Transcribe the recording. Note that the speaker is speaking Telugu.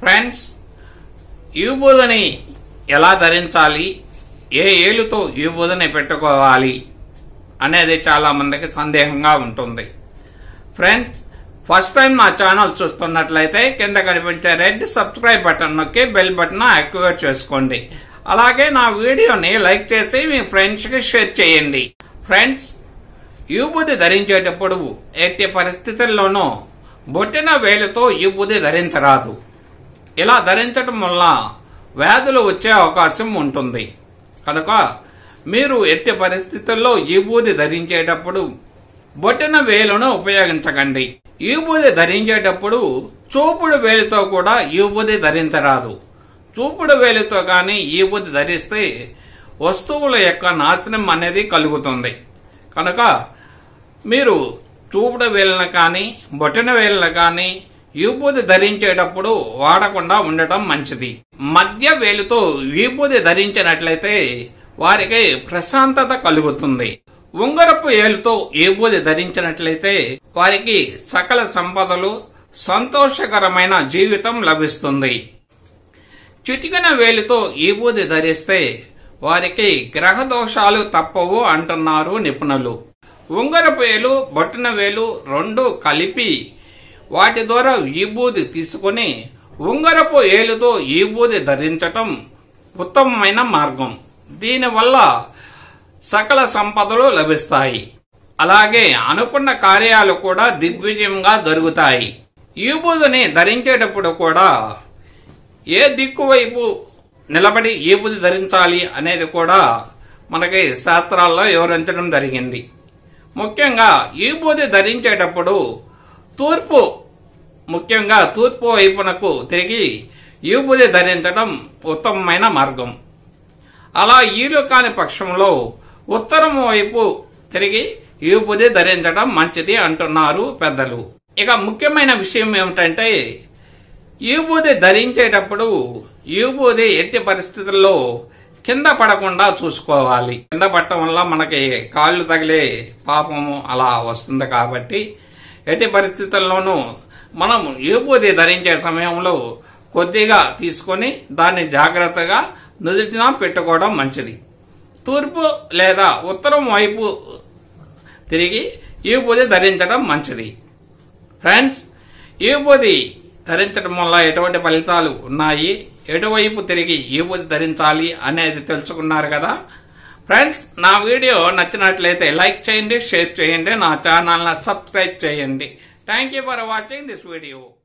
ఫ్రెండ్స్ యూబూదని ఎలా ధరించాలి ఏ ఏలుతో యూబూదని పెట్టుకోవాలి అనేది చాలా మందికి సందేహంగా ఉంటుంది ఫ్రెండ్స్ ఫస్ట్ టైం నా ఛానల్ చూస్తున్నట్లయితే కింద కనిపించే రెడ్ సబ్స్క్రైబ్ బటన్ నొక్కి బెల్ బటన్ యాక్టివేట్ చేసుకోండి అలాగే నా వీడియోని లైక్ చేసి మీ ఫ్రెండ్స్కి షేర్ చేయండి ఫ్రెండ్స్ యూబుది ధరించేటప్పుడు ఎట్టి పరిస్థితుల్లోనూ బొట్టిన వేలుతో యూబుది ధరించరాదు ఇలా ధరించడం వల్ల వ్యాధులు వచ్చే అవకాశం ఉంటుంది కనుక మీరు ఎట్టి పరిస్థితుల్లో ఈబూది ధరించేటప్పుడు బొట్టిన వేలును ఉపయోగించకండి ఈబూది ధరించేటప్పుడు చూపుడు వేలుతో కూడా ఈబూది ధరించరాదు చూపుడు వేలుతో కానీ ఈబూది ధరిస్తే వస్తువుల యొక్క నాశనం అనేది కలుగుతుంది కనుక మీరు చూపుడు వేలును కానీ బొట్టిన వేలును కానీ విభూది ధరించేటప్పుడు వాడకుండా ఉండటం మంచిది మధ్య వేలుతో విభూది ధరించినట్లయితే వారికి ప్రశాంతత కలుగుతుంది ఉంగరపు ఏలుతో విభూది ధరించినట్లయితే వారికి సకల సంపదలు సంతోషకరమైన జీవితం లభిస్తుంది చిటికన వేలుతో విభూది ధరిస్తే వారికి గ్రహ దోషాలు తప్పవు అంటున్నారు నిపుణులు ఉంగరపు వేలు బొట్టిన వేలు రెండు కలిపి వాటి ద్వారా ఈబూది తీసుకుని ఉంగరపు ఏలుతో ఈబూది ధరించటం ఉత్తమమైన మార్గం దీనివల్ల సకల సంపదలు లభిస్తాయి అలాగే అనుకున్న కార్యాలు కూడా దిగ్విజయంగా జరుగుతాయి ఈబూదిని ధరించేటప్పుడు కూడా ఏ దిక్కు వైపు నిలబడి ఈబూది ధరించాలి అనేది కూడా మనకి శాస్త్రాల్లో వివరించడం జరిగింది ముఖ్యంగా ఈబూది ధరించేటప్పుడు తూర్పు ముఖ్యంగా తూర్పు వైపునకు తిరిగి ఈబుది ధరించడం ఉత్తమమైన మార్గం అలా ఈలు కాని పక్షంలో ఉత్తరం వైపు తిరిగి ఈబుది ధరించడం మంచిది అంటున్నారు పెద్దలు ఇక ముఖ్యమైన విషయం ఏమిటంటే ఈబూది ధరించేటప్పుడు ఈబూది ఎట్టి పరిస్థితుల్లో కింద పడకుండా చూసుకోవాలి కింద పడటం వల్ల మనకి కాళ్ళు తగిలే పాపము అలా వస్తుంది కాబట్టి ఎట్టి పరిస్థితుల్లోనూ మనం విభూతి ధరించే సమయంలో కొద్దిగా తీసుకొని దాన్ని జాగ్రత్తగా నుదుటిన పెట్టుకోవడం మంచిది తూర్పు లేదా ఉత్తరం వైపు తిరిగి విభూతి ధరించడం మంచిది ఫ్రెండ్స్ విభూతి ధరించడం వల్ల ఎటువంటి ఫలితాలు ఉన్నాయి ఎటువైపు తిరిగి విభూతి ధరించాలి అనేది తెలుసుకున్నారు కదా ఫ్రెండ్స్ నా వీడియో నచ్చినట్లయితే లైక్ చేయండి షేర్ చేయండి నా ఛానల్ని సబ్స్క్రైబ్ చేయండి thank you for watching this video